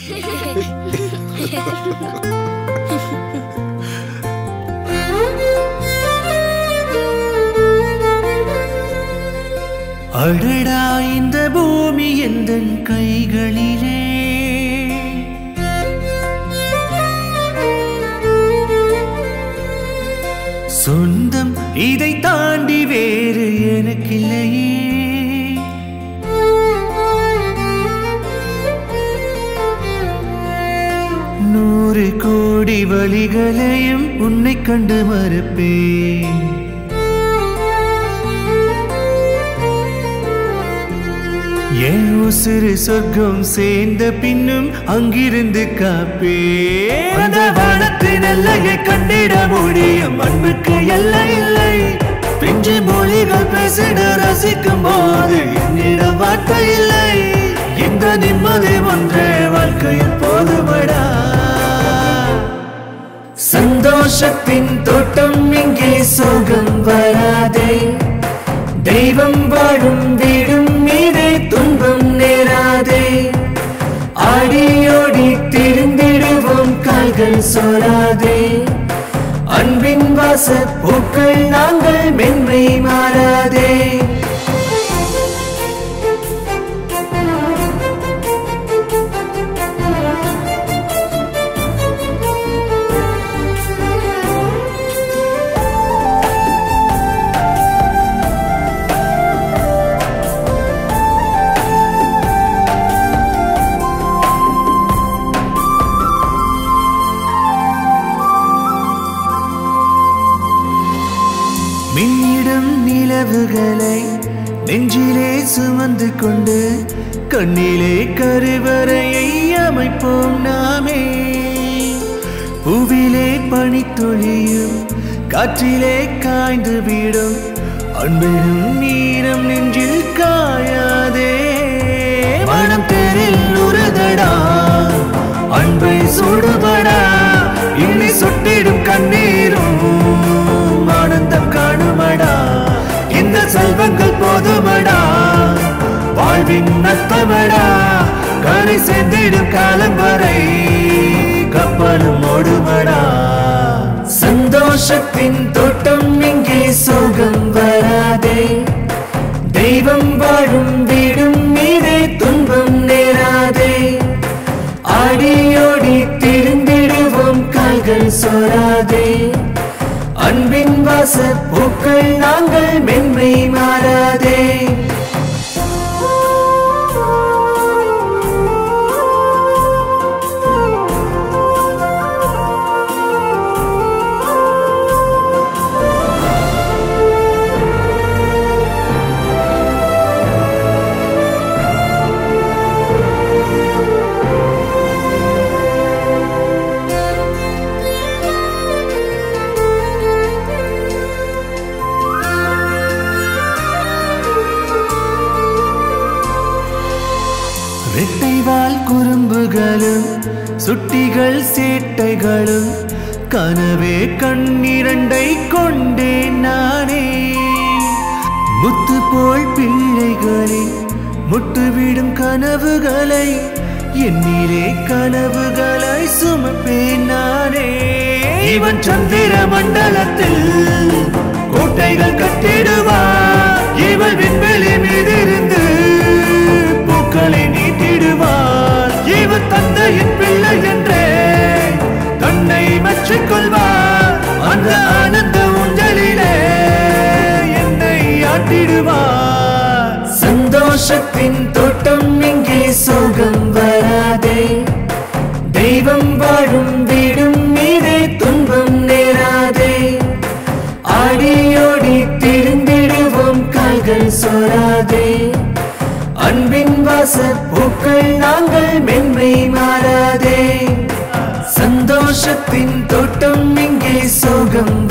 அடடா இந்த பூமி எந்த கைகளிலே சொந்தம் இதை தாண்டி வேறு எனக்கில்லையே நூறு கோடி வழிகளையும் உன்னை கண்டு மறுப்பேன் என் உசிறு சொர்க்கம் சேர்ந்த பின்னும் அங்கிருந்து காப்பே அந்த வானத்தின் எல்லையை கண்டிட முடியும் அன்புக்கு எல்லை இல்லை பிஞ்சு மொழிகள் பேசிட ரசிக்கும் போது என்னிடம் வார்த்தை இல்லை இந்த நிம்மதி ஒன்றே வாழ்க்கையில் போதுமடா சந்தோஷத்தின் தோட்டம் இங்கே சோகம் வராதே தெய்வம் வாழும் வீடும் மீதே துன்பம் நேராதே ஆடியோடி திரிந்திடுவோம் கால்கள் சோராதே அன்பின் வாச பூக்கள் நாங்கள் மென்மை மாறாதே மின்னிடும் நிலவுகளை நெஞ்சிலே சுமந்து கொண்டு கண்ணிலே கருவறையை அமைப்போம் நாமே பூவிலே பனித்துளியும் காற்றிலே காய்ந்து விடும் அன்பிடும் நீரம் நெஞ்சில் காயாதே மனம் தேரில் உருதடா அன்பை சுடுபடா இன்னி சுட்டிடும் கண்ணீரும் ஆனந்தம் காணுமடா இந்த செல்வங்கள் போதுமடா வாழ்வின் நத்தமடா கரை சேர்ந்திடும் காலம் வரை கப்பலும் ஓடுமடா சந்தோஷத்தின் தோட்டம் இங்கே சோகம் வராதே தெய்வம் வாழும் வீடும் மீதே துன்பம் நேராதே ஆடியோடி திரிந்திடுவோம் கால்கள் சோராதே அன்பின் வாச பூக்கள் நாங்கள் மென்மை மாறாதே ரெட்டைவால் குறும்புகளும் சுட்டிகள் சேட்டைகளும் கனவே கண்ணிரண்டை கொண்டேன் நானே முத்து போல் பிள்ளைகளின் முட்டுவிடும் கனவுகளை என்னிலே கனவுகளை சுமப்பேன் நானே இவன் சந்திர மண்டலத்தில் கோட்டைகள் கட்டிடுவார் இவள் விண்வெளி மீதிருந்து பூக்களை நீட்டிடுவார் இவன் தந்தையின் பிள்ளை என்றே தன்னை மற்றிக் கொள்வார் அந்த ஆனந்த ஊஞ்சலிலே என்னை ஆட்டிடுவார் சந்தோஷத்தின் தோட்டம் இங்கே சோகம் வராதே தெய்வம் வாழும் வீடும் மீதே துன்பம் நேராதே ஆடியோடி திரிந்திடுவோம் கால்கள் சோராதே அன்பின் வாச பூக்கள் நாங்கள் மென்மை மாறாதே சந்தோஷத்தின் தோட்டம் இங்கே சோகம்